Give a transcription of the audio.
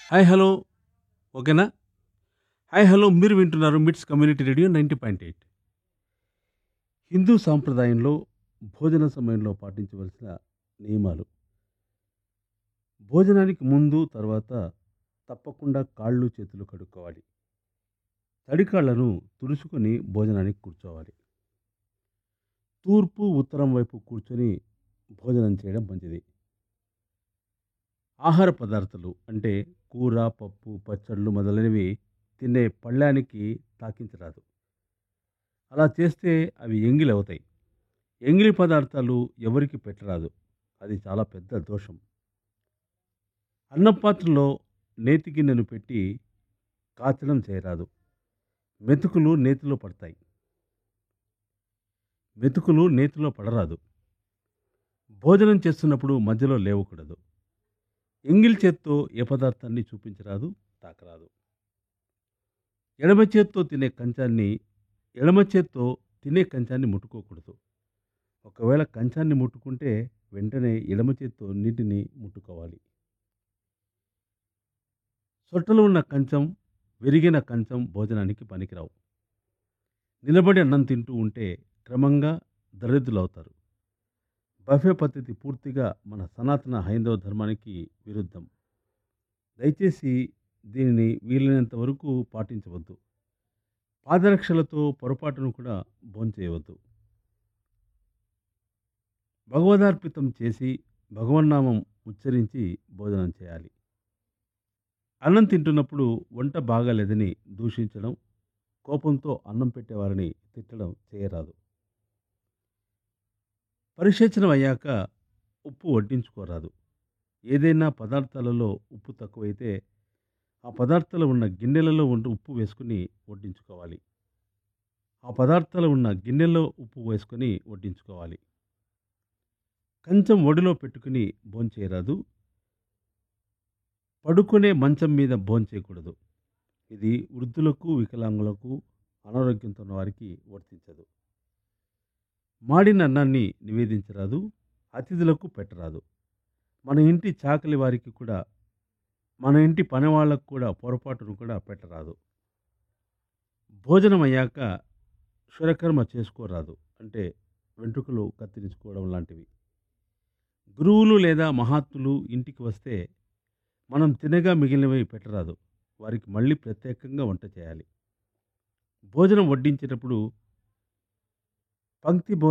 hi hello ఓకేనా hi hello మీరు వింటున్నారు MITS community radio ninety point eight Hindu సాంప్రదాయంలో భోజన సమయంలో పాటించవలసిన నియమాలు భోజనానికి ముందు తర్వాత తప్పకుండా కాళ్ళు చేతులు కడుక్కోవాలి తడికాళ్లను తుడుచుకొని భోజనానికి కూర్చోవాలి తూర్పు ఉత్తరం వైపు కూర్చొని భోజనం చేయడం మంచిది ఆహార పదార్థాలు అంటే కూర పప్పు పచ్చళ్ళు మొదలైనవి తినే పళ్ళానికి తాకించరాదు అలా చేస్తే అవి ఎంగిలి అవుతాయి ఎంగిలి పదార్థాలు ఎవరికి పెట్టరాదు అది చాలా పెద్ద దోషం అన్నం పాత్రలో నేతి గిన్నెను పెట్టి కాచడం చేయరాదు మెతుకులు నేతిలో పడతాయి మెతుకులు నేతిలో పడరాదు భోజనం చేస్తున్నప్పుడు మధ్యలో లేవకూడదు ఎంగిల్ చేత్తో ఏ పదార్థాన్ని చూపించరాదు తాకరాదు ఎడమ చేత్తో తినే కంచాన్ని ఎడమ చేత్తో తినే కంచాన్ని ముట్టుకోకూడదు ఒకవేళ కంచాన్ని ముట్టుకుంటే వెంటనే ఎడమ చేత్తో నీటిని ముట్టుకోవాలి సొట్టలు ఉన్న కంచం విరిగిన కంచం భోజనానికి పనికిరావు నిలబడి అన్నం తింటూ ఉంటే క్రమంగా దరిద్రులవుతారు బఫే పద్ధతి పూర్తిగా మన సనాతన హైందవ ధర్మానికి విరుద్ధం దయచేసి దీనిని వీలైనంత వరకు పాటించవద్దు పాదరక్షలతో పొరపాటును కూడా భోంచేయవద్దు భగవదార్పితం చేసి భగవన్నామం ఉచ్చరించి భోజనం చేయాలి అన్నం తింటున్నప్పుడు వంట బాగాలేదని దూషించడం కోపంతో అన్నం పెట్టేవారిని తిట్టడం చేయరాదు పరిశేచనం అయ్యాక ఉప్పు వడ్డించుకోరాదు ఏదైనా పదార్థాలలో ఉప్పు తక్కువైతే ఆ పదార్థాలు ఉన్న గిన్నెలలో ఉండి ఉప్పు వేసుకుని వడ్డించుకోవాలి ఆ పదార్థాలు ఉన్న గిన్నెలో ఉప్పు వేసుకొని వడ్డించుకోవాలి కంచం ఒడిలో పెట్టుకుని భోంచేయరాదు పడుకునే మంచం మీద భోంచేయకూడదు ఇది వృద్ధులకు వికలాంగులకు అనారోగ్యంతో ఉన్న వారికి వర్తించదు మాడిన అన్నాన్ని నివేదించరాదు అతిథులకు పెట్టరాదు మన ఇంటి చాకలి వారికి కూడా మన ఇంటి పని వాళ్ళకు కూడా పొరపాటును కూడా పెట్టరాదు భోజనం అయ్యాక క్షురకర్మ చేసుకోరాదు అంటే వెంట్రుకలు కత్తిరించుకోవడం లాంటివి గురువులు లేదా మహాత్ములు ఇంటికి వస్తే మనం తినగా మిగిలినవి పెట్టరాదు వారికి మళ్ళీ ప్రత్యేకంగా వంట చేయాలి భోజనం వడ్డించేటప్పుడు పంక్తి భో